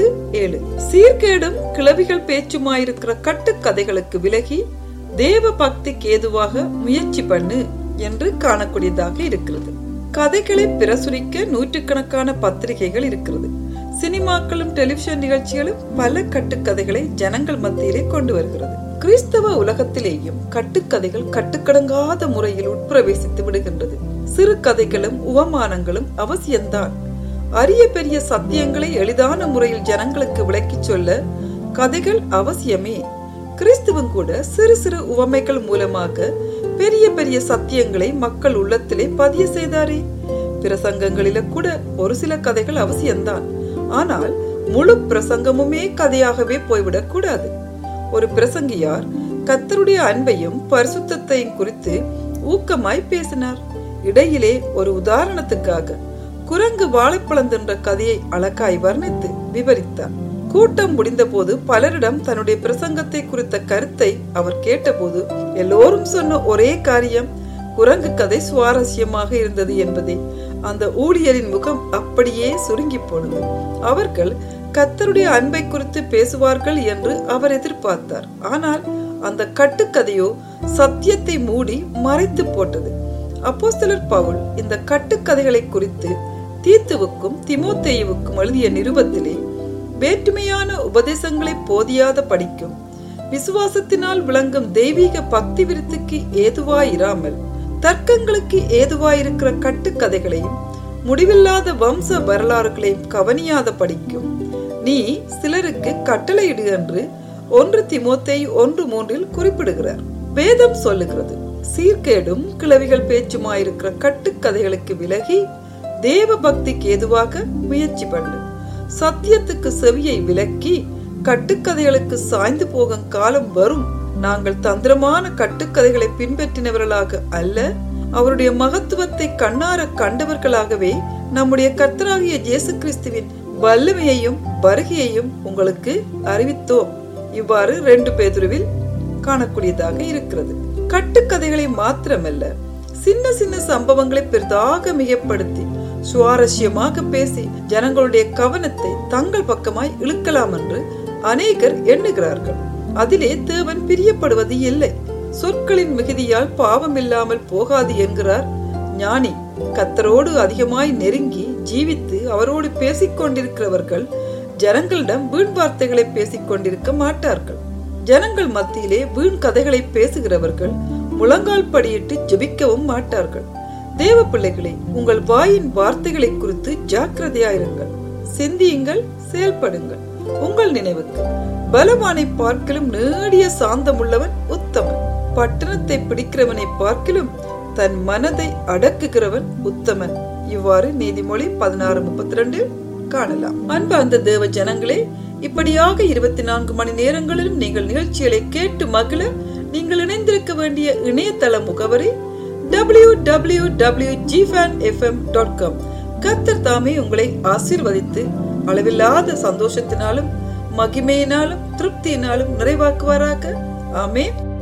ஒன்பது ஏழு சீர்கேடும் கிளவிகள் பேச்சுமாயிருக்கிற கட்டுக்கதைகளுக்கு விலகி தேவ பக்திக்கு ஏதுவாக முயற்சி பண்ணு என்று காணக்கூடியதாக இருக்கிறது கதைகளை பிரசுரிக்க நூற்றுக்கணக்கான பத்திரிகைகள் இருக்கிறது சினிமாக்களும் டெலிவிஷன் நிகழ்ச்சிகளும் பல கட்டுக்கதைகளை ஜனங்கள் மத்தியிலே கொண்டு வருகிறது கிறிஸ்தவ உலகத்திலேயும் கட்டுக்கதைகள் கட்டுக்கடங்காத முறையில் உட்பிரவேசித்து விடுகின்றது சிறு கதைகளும் உவமானங்களும் அவசியம்தான் அரிய பெரிய சத்தியங்களை எளிதான முறையில் ஜனங்களுக்கு விளக்கிச் சொல்ல கதைகள் அவசியமே கிறிஸ்துவம் கூட சிறு சிறு உவமைகள் மூலமாக பெரிய பெரிய சத்தியங்களை மக்கள் உள்ளத்திலே பதிய செய்தாரே பிரசங்கங்களில கூட ஒரு சில கதைகள் அவசியம்தான் ஆனால் முழு பிரசங்கமுமே கதையாகவே போய்விடக் கூடாது ஒரு பிரசங்கியார் கத்தருடைய அன்பையும் பரிசுத்தையும் குறித்து ஊக்கமாய் பேசினார் இடையிலே ஒரு உதாரணத்துக்காக குரங்கு வாழைப்பழம் தின்ற கதையை அழகாய் வர்ணித்து விவரித்தார் கூட்டம் முடிந்தபோது பலரிடம் தன்னுடைய பிரசங்கத்தை குறித்த கருத்தை அவர் கேட்டபோது எல்லோரும் சொன்ன ஒரே காரியம் குரங்கு கதை சுவாரஸ்யமாக இருந்தது என்பதே அந்த ஊழியரின் முகம் அப்படியே சுருங்கி போனது அவர்கள் கத்தருடைய அன்பை குறித்து பேசுவார்கள் என்று அவர் எதிர்பார்த்தார் ஆனால் அந்த கட்டுக்கதையோ சத்தியத்தை மூடி மறைத்து போட்டது அப்போஸ்தலர் பவுல் இந்த கட்டுக்கதைகளை குறித்து தீத்துவுக்கும் திமோத்தேயுவுக்கும் எழுதிய நிருபத்திலே வேற்றுமையான உபதேசங்களை போதியாத படிக்கும் விசுவாசத்தினால் விளங்கும் தெய்வீக பக்தி விருத்துக்கு ஏதுவாயிராமல் தர்க்கங்களுக்கு ஏதுவாயிருக்கிற கட்டுக்கதைகளையும் முடிவில்லாத வம்ச வரலாறுகளையும் கவனியாத படிக்கும் நீ சிலருக்கு கட்டளையிடு என்று ஒன்று திமோத்தை ஒன்று மூன்றில் குறிப்பிடுகிறார் வேதம் சொல்லுகிறது சீர்கேடும் கிளவிகள் பேச்சுமாயிருக்கிற கட்டுக்கதைகளுக்கு விலகி தேவ பக்திக்கு ஏதுவாக முயற்சி பண்ணு சத்தியத்துக்கு செவியை விலக்கி கட்டுக்கதைகளுக்கு சாய்ந்து போகும் காலம் வரும் நாங்கள் தந்திரமான கட்டுக்கதைகளை பின்பற்றினவர்களாக அல்ல அவருடைய மகத்துவத்தை கண்ணார கண்டவர்களாகவே நம்முடைய கர்த்தராகிய இயேசு கிறிஸ்துவின் வல்லமையையும் வருகையையும் உங்களுக்கு அறிவித்தோம் இவ்வாறு ரெண்டு பேதுருவில் காணக்கூடியதாக இருக்கிறது கட்டுக்கதைகளை மாத்திரமல்ல சின்ன சின்ன சம்பவங்களை பெரிதாக மிகப்படுத்தி சுவாரஸ்யமாக பேசி ஜனங்களுடைய கவனத்தை தங்கள் பக்கமாய் இழுக்கலாம் என்று அநேகர் எண்ணுகிறார்கள் அதிலே தேவன் பிரியப்படுவது இல்லை சொற்களின் மிகுதியால் பாவம் இல்லாமல் போகாது என்கிறார் ஞானி கத்தரோடு அதிகமாய் நெருங்கி ஜீவித்து அவரோடு பேசிக் கொண்டிருக்கிறவர்கள் ஜனங்களிடம் வீண் வார்த்தைகளை பேசிக் கொண்டிருக்க மாட்டார்கள் ஜனங்கள் மத்தியிலே வீண் கதைகளை பேசுகிறவர்கள் முழங்கால் படியிட்டு ஜெபிக்கவும் மாட்டார்கள் தேவ பிள்ளைகளே உங்கள் வாயின் வார்த்தைகளை குறித்து ஜாக்கிரதையாயிருங்கள் சிந்தியுங்கள் செயல்படுங்கள் உங்கள் நினைவுக்கு பலவானை பார்க்கிலும் நேடிய சாந்தமுள்ளவன் உத்தமன் பட்டணத்தை பிடிக்கிறவனை பார்க்கிலும் தன் மனதை அடக்குகிறவன் உத்தமன் இவ்வாறு நீதிமொழி பதினாறு முப்பத்தி ரெண்டு காணலாம் அன்பு அந்த தேவ ஜனங்களே இப்படியாக இருபத்தி நான்கு மணி நேரங்களிலும் நீங்கள் நிகழ்ச்சிகளை கேட்டு மகிழ நீங்கள் இணைந்திருக்க வேண்டிய இணையதள முகவரி டபிள்யூ டபிள்யூ டபிள்யூ ஜிஃபேன் எஃப்எம் டாட் காம் கத்தர் தாமே உங்களை ஆசீர்வதித்து அளவில்லாத சந்தோஷத்தினாலும் மகிமையினாலும் திருப்தியினாலும் நிறைவாக்குவாராக ஆமென்